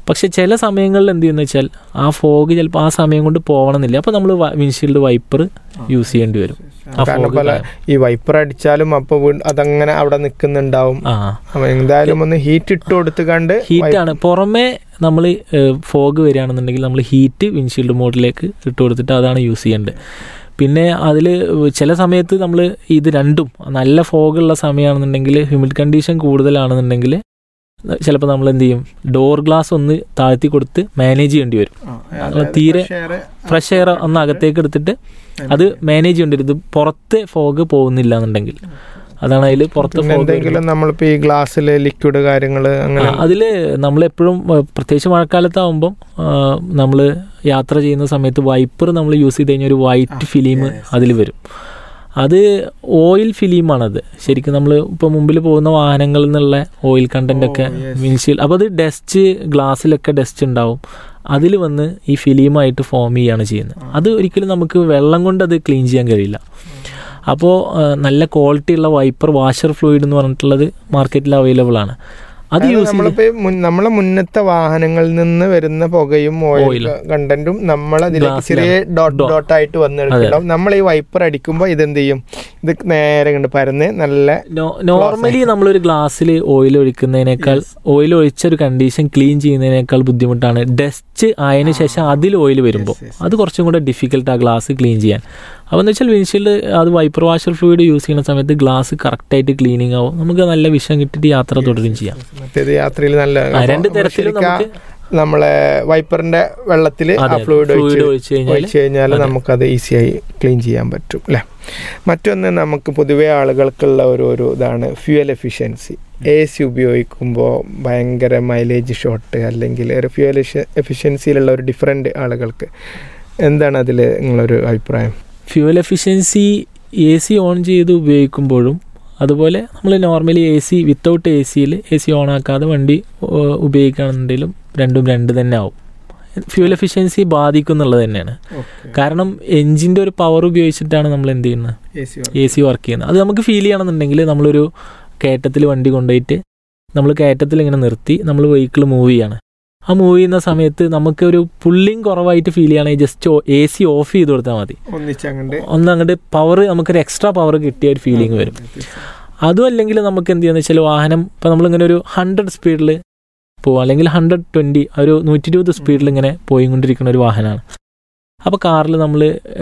പക്ഷെ ചില സമയങ്ങളിൽ എന്ത് ചെയ്യുന്ന വെച്ചാൽ ആ ഫോഗ് ചിലപ്പോൾ ആ സമയം കൊണ്ട് പോകണമെന്നില്ല അപ്പോൾ നമ്മൾ വിൻഷീൽഡ് വൈപ്പർ യൂസ് ചെയ്യേണ്ടി വരും ആ കാരണം fog പല കാരണം. ഈ വൈപ്പർ അടിച്ചാലും അപ്പൊ വീ- അതങ്ങനെ അവിടെ നിൽക്കുന്നുണ്ടാവും ആ അപ്പൊ എന്തായാലും ഒന്ന് ഹീറ്റ് ഇട്ട് കൊടുത്ത് കണ്ട് ഹീറ്റാണ് പുറമെ നമ്മൾ ഫോഗ് വരികയാണെന്നുണ്ടെങ്കിൽ നമ്മൾ ഹീറ്റ് വിൻഷീൽഡ് മോഡിലേക്ക് ഇട്ട് കൊടുത്തിട്ട് അതാണ് യൂസ് ചെയ്യേണ്ടത് പിന്നെ അതിൽ ചില സമയത്ത് നമ്മൾ ഇത് രണ്ടും നല്ല ഫോഗുള്ള സമയമാണെന്നുണ്ടെങ്കിൽ ഹ്യൂമിഡ് കണ്ടീഷൻ കൂടുതലാണെന്നുണ്ടെങ്കിൽ ചിലപ്പോൾ നമ്മൾ എന്ത് ചെയ്യും ഡോർ ഗ്ലാസ് ഒന്ന് താഴ്ത്തി കൊടുത്ത് മാനേജ് ചെയ്യേണ്ടി വരും അതായത് തീരെ fresh air ഫ്രഷ് എയർ ഒന്ന് അകത്തേക്ക് എടുത്തിട്ട് അത് മാനേജ് ചെയ്യേണ്ടി വരും ഇത് പുറത്ത് ഫോഗ് പോകുന്നില്ല എന്നുണ്ടെങ്കിൽ അതാണ് അതിൽ പുറത്ത് പിന്നെ ഫോഗ് എന്തെങ്കിലും നമ്മളിപ്പോ ഈ ഗ്ലാസ്സിൽ ലിക്വിഡ് കാര്യങ്ങള് അങ്ങനെ അതിൽ നമ്മളെപ്പോഴും ഏഹ്, പ്രത്യേകിച്ച് മഴക്കാലത്താവുമ്പം നമ്മൾ യാത്ര ചെയ്യുന്ന സമയത്ത് വൈപ്പർ നമ്മൾ യൂസ് ചെയ്ത് കഴിഞ്ഞാൽ ഒരു വൈറ്റ് ഫിലിം അതിൽ വരും അത് ഓയിൽ ഫിലിമാണത് ശരിക്കും നമ്മൾ ഇപ്പോൾ മുമ്പിൽ പോകുന്ന വാഹനങ്ങളിൽ നിന്നുള്ള ഓയിൽ കണ്ടന്റ് ഒക്കെ വിൻഷീൽ അപ്പോൾ അത് ഡസ്റ്റ് ഗ്ലാസ്സിലൊക്കെ ഡസ്റ്റ് ഉണ്ടാവും അതിൽ വന്ന് ഈ ഫിലിമായിട്ട് ഫോം ചെയ്യുകയാണ് ചെയ്യുന്നത് അത് ഒരിക്കലും നമുക്ക് വെള്ളം കൊണ്ട് അത് ക്ലീൻ ചെയ്യാൻ കഴിയില്ല അപ്പോൾ നല്ല ക്വാളിറ്റി ഉള്ള വൈപ്പർ വാഷർ ഫ്ലൂയിഡ് എന്ന് പറഞ്ഞിട്ടുള്ളത് മാർക്കറ്റിൽ അവൈലബിൾ ആണ് അത് അതായത് യൂസ് ചെയ്ത് നമ്മളിപ്പോ ഈ മുൻ- നമ്മളെ മുന്നത്തെ വാഹനങ്ങളിൽ നിന്ന് വരുന്ന പുകയും ഓയിൽ Oil. കണ്ടന്റും നമ്മളതിലേക്ക് Glass ചെറിയ ലാണ്. Dot Dot. ഡോട്ട് ആയിട്ട് വന്നെടുക്കുന്നുണ്ടാവും നമ്മൾ ഈ വൈപ്പർ അടിക്കുമ്പോൾ ഇതെന്ത് ചെയ്യും ഇത് നേരെ കണ്ട് പരന്ന് നല്ല നോർമലി നമ്മളൊരു ഗ്ലാസ്സിൽ ഓയിൽ ഒഴിക്കുന്നതിനേക്കാൾ ഓയിൽ ഒഴിച്ച ഒരു കണ്ടീഷൻ ക്ലീൻ ചെയ്യുന്നതിനേക്കാൾ ബുദ്ധിമുട്ടാണ് ഡസ്റ്റ് ആയതിനു ശേഷം അതിൽ ഓയിൽ വരുമ്പോൾ അത് കുറച്ചും കൂടെ ഡിഫിക്കൽട്ട് ആ ഗ്ലാസ് ക്ലീൻ ചെയ്യാൻ അപ്പോൾ എന്ന് വെച്ചാൽ വിൻഷീൽഡ് അത് വൈപ്പർ വാഷർ ഫ്ലൂയിഡ് യൂസ് ചെയ്യുന്ന സമയത്ത് ഗ്ലാസ് കറക്റ്റായിട്ട് ക്ലീനിങ് ആവും നമുക്ക് നല്ല വിഷം കിട്ടിയിട്ട് യാത്ര തുടരും ചെയ്യാം മറ്റേത് യാത്രയിൽ നല്ല ആ, രണ്ട് അപ്പൊ തരത്തിലും ശരിക്കും ആ നമുക്ക് നമ്മളെ വൈപ്പറിന്റെ വെള്ളത്തിൽ ആ അതെ, ഫ്ലൂയിഡ് fluid ഒഴിച്ച് ഒഴിച്ച് കഴിഞ്ഞാല് ഒഴിച്ച് കഴിഞ്ഞാൽ അതെ. നമുക്കത് ഈസിയായി ക്ലീൻ ചെയ്യാൻ പറ്റും അല്ലേ മറ്റൊന്ന് നമുക്ക് പൊതുവേ ആളുകൾക്കുള്ള ഒരു ഒരു ഇതാണ് ഫ്യൂവൽ എഫിഷ്യൻസി എ സി ഉപയോഗിക്കുമ്പോൾ ഭയങ്കര മൈലേജ് ഷോട്ട് അല്ലെങ്കിൽ ഒരു ഫ്യൂവൽ എഫിഷ്യൻസിയിലുള്ള ഒരു ഡിഫറെൻ്റ് ആളുകൾക്ക് എന്താണ് അതിൽ നിങ്ങളൊരു അഭിപ്രായം fuel efficiency A C on ചെയ്ത് ഉപയോഗിക്കുമ്പോഴും അതുപോലെ നമ്മൾ normally A C without A സിയിൽ എ സി ഓൺ ആക്കാതെ വണ്ടി ഏഹ്, ഉപയോഗിക്കുകയാണെന്നുണ്ടെങ്കിലും രണ്ടും രണ്ട് തന്നെ ആവും ഫ്യൂവൽ എഫിഷ്യൻസി ബാധിക്കും എന്നുള്ളത് തന്നെയാണ് കാരണം എഞ്ചിൻ്റെ ഒരു പവർ ഉപയോഗിച്ചിട്ടാണ് നമ്മൾ എന്ത് ചെയ്യുന്നത് എ സി വർക്ക് ചെയ്യുന്നത് അത് നമുക്ക് ഫീൽ ചെയ്യണമെന്നുണ്ടെങ്കിൽ നമ്മളൊരു കയറ്റത്തിൽ വണ്ടി കൊണ്ടുപോയിട്ട് നമ്മൾ കയറ്റത്തിൽ ഇങ്ങനെ നിർത്തി നമ്മൾ വെഹിക്കിൾ മൂവ് ചെയ്യാണ് ആ മൂവ് ചെയ്യുന്ന സമയത്ത് നമുക്ക് ഒരു പുള്ളിങ് കുറവായിട്ട് ഫീൽ ചെയ്യുകയാണെങ്കിൽ ജസ്റ്റ് എ സി ഓഫ് ചെയ്ത് കൊടുത്താൽ മതി ഒന്നിച്ചങ്ങണ്ട് ഒന്ന് അങ്ങോട്ട് പവർ നമുക്കൊരു എക്സ്ട്രാ പവർ കിട്ടിയ ഒരു ഫീലിംഗ് വരും അതും അല്ലെങ്കിൽ നമുക്ക് എന്ത് ചെയ്യാന്ന് വെച്ചാൽ വാഹനം ഇപ്പം നമ്മളിങ്ങനെ ഒരു ഹൺഡ്രഡ് സ്പീഡിൽ പോവുക അല്ലെങ്കിൽ ഹൺഡ്രഡ് ട്വൻറ്റി ഒരു നൂറ്റി ഇരുപത് സ്പീഡിൽ ഇങ്ങനെ പോയിക്കൊണ്ടിരിക്കുന്ന ഒരു വാഹനമാണ് അപ്പോൾ കാറിൽ നമ്മൾ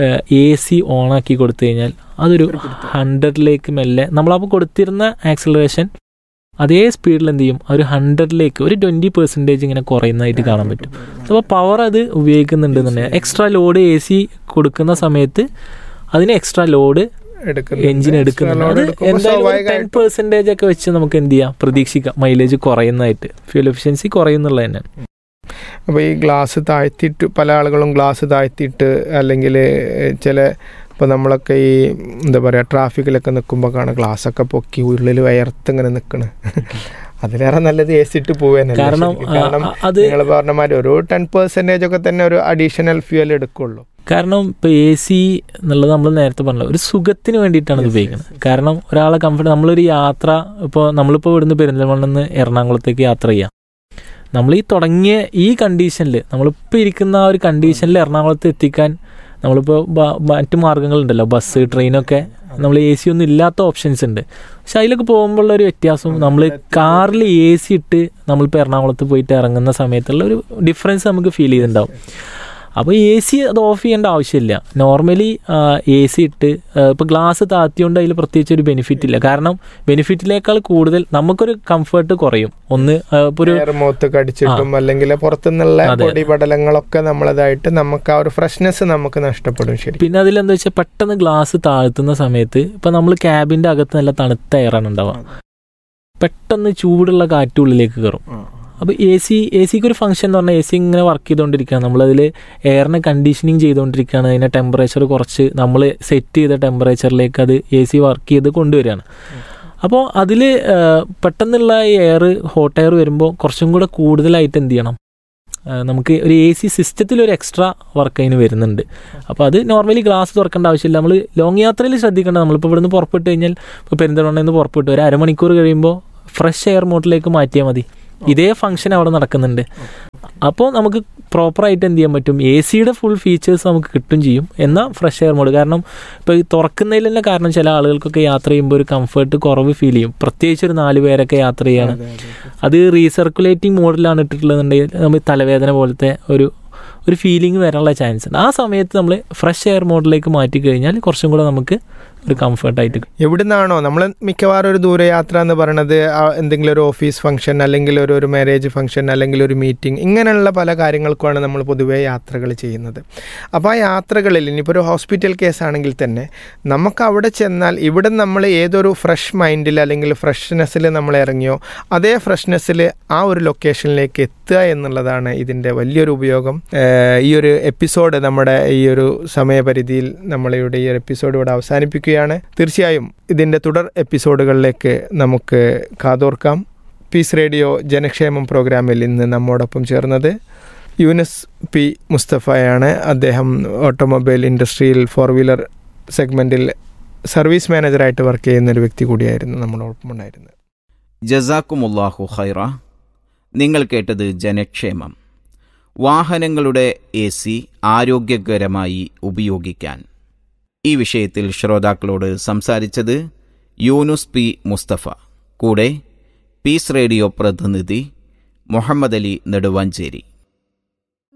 എ സി ഓണാക്കി കൊടുത്തു കഴിഞ്ഞാൽ അതൊരു ഹൺഡ്രഡിലേക്ക് മെല്ലെ നമ്മളപ്പോൾ കൊടുത്തിരുന്ന ആക്സലറേഷൻ അതേ സ്പീഡിൽ എന്ത് ചെയ്യും ആ ഒരു ഹൺഡ്രഡിലേക്ക് ഒരു ട്വൻറ്റി പെർസെൻറ്റേജ് ഇങ്ങനെ കുറയുന്നതായിട്ട് കാണാൻ പറ്റും അപ്പോൾ പവർ അത് ഉപയോഗിക്കുന്നുണ്ട് തന്നെ എക്സ്ട്രാ ലോഡ് എ സി കൊടുക്കുന്ന സമയത്ത് അതിന് എക്സ്ട്രാ ലോഡ് എഞ്ചിൻ എടുക്കുന്നുണ്ട് അത് എന്തായാലും ടെൻ സ്വാഭാവികമായിട്ടും പെർസെൻറ്റേജ് ഒക്കെ വെച്ച് നമുക്ക് എന്ത് ചെയ്യാം പ്രതീക്ഷിക്കാം മൈലേജ് കുറയുന്നതായിട്ട് ഫ്യൂൽ എഫിഷ്യൻസി കുറയുന്നുള്ളത് തന്നെ അപ്പോൾ ഈ ഗ്ലാസ് താഴ്ത്തിയിട്ട് പല ആളുകളും ഗ്ലാസ് താഴ്ത്തിയിട്ട് അല്ലെങ്കിൽ ചില ഇപ്പോൾ നമ്മളൊക്കെ ഈ എന്താ പറയുക ട്രാഫിക്കിലൊക്കെ നിൽക്കുമ്പോൾ കാണാം ഗ്ലാസ്സൊക്കെ പൊക്കി ഉള്ളിൽ വയർത്ത് ഇങ്ങനെ നിൽക്കണ് അതിലേറെ നല്ലത് എ സി ഇട്ട് പോവാനല്ലേ കാരണം ശരിക്കും. കാരണം ആ, അത് നിങ്ങൾ പറഞ്ഞ മാതിരി ഒരു ടെൻ പെർസെൻറ്റേജ് ഒക്കെ തന്നെ ഒരു അഡീഷണൽ ഫ്യൂവൽ എടുക്കുള്ളൂ കാരണം ഇപ്പോൾ എ സി എന്നുള്ളത് നമ്മൾ നേരത്തെ പറഞ്ഞല്ലോ ഒരു സുഖത്തിന് വേണ്ടിയിട്ടാണ് ഇത് ഉപയോഗിക്കുന്നത് കാരണം ഒരാളെ കംഫർട്ട് നമ്മളൊരു യാത്ര ഇപ്പോൾ നമ്മളിപ്പോൾ ഇവിടുന്ന് പെരിന്തൽമണ്ണ നിന്ന് എറണാകുളത്തേക്ക് യാത്ര ചെയ്യാം നമ്മൾ ഈ തുടങ്ങിയ ഈ കണ്ടീഷനിൽ നമ്മളിപ്പോൾ ഇരിക്കുന്ന ആ ഒരു കണ്ടീഷനിൽ എറണാകുളത്ത് എത്തിക്കാൻ നമ്മളിപ്പോൾ ബ- മറ്റ് മാർഗ്ഗങ്ങളുണ്ടല്ലോ ബസ് ട്രെയിനൊക്കെ നമ്മൾ എ സി ഒന്നും ഇല്ലാത്ത ഓപ്ഷൻസ് ഉണ്ട് പക്ഷെ അതിലൊക്കെ പോകുമ്പോഴുള്ള ഒരു വ്യത്യാസം നമ്മൾ കാറിൽ എ സി ഇട്ട് നമ്മളിപ്പോൾ എറണാകുളത്ത് പോയിട്ട് ഇറങ്ങുന്ന സമയത്തുള്ള ഒരു ഡിഫറൻസ് നമുക്ക് ഫീൽ ചെയ്തിട്ടുണ്ടാവും അപ്പോൾ എ സി അത് ഓഫ് ചെയ്യേണ്ട ആവശ്യമില്ല നോർമലി എ സി ഇട്ട് ഇപ്പോൾ ഗ്ലാസ് താത്തിയോണ്ട് അതിൽ പ്രത്യേകിച്ച് ഒരു ബെനിഫിറ്റ് ഇല്ല കാരണം ബെനിഫിറ്റിനേക്കാൾ കൂടുതൽ നമുക്കൊരു കംഫർട്ട് കുറയും ഒന്ന് ഇപ്പോൾ ഒരു എയർ മുഖത്ത് കടിച്ചിട്ടും അല്ലെങ്കിൽ പുറത്തുനിന്നുള്ള അതെ. പൊടി പടലങ്ങളൊക്കെ നമ്മളതായിട്ട് നമുക്ക് ആ ഒരു ഫ്രഷ്നെസ് നമുക്ക് നഷ്ടപ്പെടും ശരി പിന്നെ അതിലെന്താ വെച്ചാൽ പെട്ടെന്ന് ഗ്ലാസ് താഴ്ത്തുന്ന സമയത്ത് ഇപ്പം നമ്മൾ ക്യാബിൻ്റെ അകത്ത് നല്ല തണുത്ത എയറാണ് ഉണ്ടാവുക പെട്ടെന്ന് ചൂടുള്ള കാറ്റ് ഉള്ളിലേക്ക് കയറും അപ്പോൾ എ സി എ സിക്ക് ഒരു ഫംഗ്ഷൻ എന്ന് പറഞ്ഞാൽ എ സി ഇങ്ങനെ വർക്ക് ചെയ്തുകൊണ്ടിരിക്കുകയാണ് നമ്മളതിൽ എയറിനെ കണ്ടീഷനിങ് ചെയ്തുകൊണ്ടിരിക്കുകയാണ് അതിൻ്റെ ടെമ്പറേച്ചർ കുറച്ച് നമ്മൾ സെറ്റ് ചെയ്ത ടെമ്പറേച്ചറിലേക്ക് അത് എ സി വർക്ക് ചെയ്ത് കൊണ്ടുവരികയാണ് അപ്പോൾ അതിൽ പെട്ടെന്നുള്ള എയർ ഹോട്ട് എയർ വരുമ്പോൾ കുറച്ചും കൂടെ കൂടുതലായിട്ട് എന്ത് ചെയ്യണം ആ, നമുക്ക് ഒരു എ സി സിസ്റ്റത്തിൽ ഒരു എക്സ്ട്രാ വർക്ക് അതിന് വരുന്നുണ്ട് അപ്പോൾ അത് നോർമലി ഗ്ലാസ് തുറക്കേണ്ട ആവശ്യമില്ല നമ്മൾ ലോങ് യാത്രയിൽ ശ്രദ്ധിക്കേണ്ട നമ്മളിപ്പോൾ ഇവിടുന്ന് പുറപ്പെട്ട് കഴിഞ്ഞാൽ ഇപ്പോൾ പെരിന്തൽമണ്ണയിൽ നിന്ന് പുറപ്പെട്ടു ഒരു അരമണിക്കൂർ കഴിയുമ്പോൾ ഫ്രഷ് എയർ മോഡിലേക്ക് മാറ്റിയാൽ മതി ഇതേ ഫംഗ്ഷൻ അവിടെ നടക്കുന്നുണ്ട് അപ്പോൾ നമുക്ക് പ്രോപ്പറായിട്ട് എന്ത് ചെയ്യാൻ പറ്റും എ സിയുടെ ഫുൾ ഫീച്ചേഴ്സ് നമുക്ക് കിട്ടും ചെയ്യും എന്നാൽ ഫ്രഷ് എയർ മോഡ് കാരണം ഇപ്പോൾ ഈ തുറക്കുന്നതിൽ തന്നെ കാരണം ചില ആളുകൾക്കൊക്കെ യാത്ര ചെയ്യുമ്പോൾ ഒരു കംഫർട്ട് കുറവ് ഫീൽ ചെയ്യും പ്രത്യേകിച്ച് ഒരു നാല് പേരൊക്കെ യാത്ര ചെയ്യാണ് അതെ, അതെ, അതെ. അത് റീസർക്കുലേറ്റിംഗ് മോഡിലാണ് ഇട്ടിട്ടുള്ളതെന്നുണ്ടെങ്കിൽ നമ്മൾ തലവേദന പോലത്തെ ഒരു ഒരു ഫീലിംഗ് വരാനുള്ള ചാൻസ് ഉണ്ട് ആ സമയത്ത് നമ്മൾ ഫ്രഷ് എയർ മോഡിലേക്ക് മാറ്റി കഴിഞ്ഞാൽ കുറച്ചും കൂടെ നമുക്ക് ഒരു കംഫർട്ടായിട്ട് എവിടുന്നാണോ നമ്മൾ മിക്കവാറും ഒരു ദൂരയാത്ര എന്ന് പറയുന്നത് ആ എന്തെങ്കിലും ഒരു ഓഫീസ് ഫംഗ്ഷൻ അല്ലെങ്കിൽ ഒരു ഒരു മാരേജ് ഫംഗ്ഷൻ അല്ലെങ്കിൽ ഒരു മീറ്റിംഗ് ഇങ്ങനെയുള്ള പല കാര്യങ്ങൾക്കുമാണ് നമ്മൾ പൊതുവേ യാത്രകൾ ചെയ്യുന്നത് അപ്പോൾ ആ യാത്രകളിൽ ഇനിയിപ്പോൾ ഒരു ഹോസ്പിറ്റൽ കേസ് ആണെങ്കിൽ തന്നെ നമുക്ക് അവിടെ ചെന്നാൽ ഇവിടെ നമ്മൾ ഏതൊരു ഫ്രഷ് മൈൻഡിൽ അല്ലെങ്കിൽ ഫ്രഷ്നെസ്സിൽ നമ്മൾ ഇറങ്ങിയോ അതേ ഫ്രഷ്നെസ്സിൽ ആ ഒരു ലൊക്കേഷനിലേക്ക് എത്തുക എന്നുള്ളതാണ് ഇതിൻ്റെ വലിയൊരു ഉപയോഗം ഏഹ് ഈ ഒരു എപ്പിസോഡ് നമ്മുടെ ഈ ഒരു സമയപരിധിയിൽ നമ്മളിവിടെ ഈ ഒരു എപ്പിസോഡ് ഇവിടെ അവസാനിപ്പിക്കുകയാണ് തീർച്ചയായും ഇതിൻ്റെ തുടർ എപ്പിസോഡുകളിലേക്ക് നമുക്ക് കാതോർക്കാം പീസ് റേഡിയോ ജനക്ഷേമം പ്രോഗ്രാമിൽ ഇന്ന് നമ്മോടൊപ്പം ചേർന്നത് യൂനസ് പി മുസ്തഫയാണ് അദ്ദേഹം ഓട്ടോമൊബൈൽ ഇൻഡസ്ട്രിയിൽ ഫോർ വീലർ സെഗ്മെൻറ്റിൽ സർവീസ് മാനേജറായിട്ട് വർക്ക് ചെയ്യുന്ന ഒരു വ്യക്തി കൂടിയായിരുന്നു നമ്മളോടൊപ്പം ഉണ്ടായിരുന്നത് ജസാക്കുമുല്ലാഹു ഖൈറ നിങ്ങൾ കേട്ടത് ജനക്ഷേമം വാഹനങ്ങളുടെ എ സി ആരോഗ്യകരമായി ഉപയോഗിക്കാൻ ഈ വിഷയത്തിൽ ശ്രോതാക്കളോട് സംസാരിച്ചത് യൂനുസ് പി മുസ്തഫ കൂടെ പീസ് റേഡിയോ പ്രതിനിധി മുഹമ്മദ് അലി നെടുവാഞ്ചേരി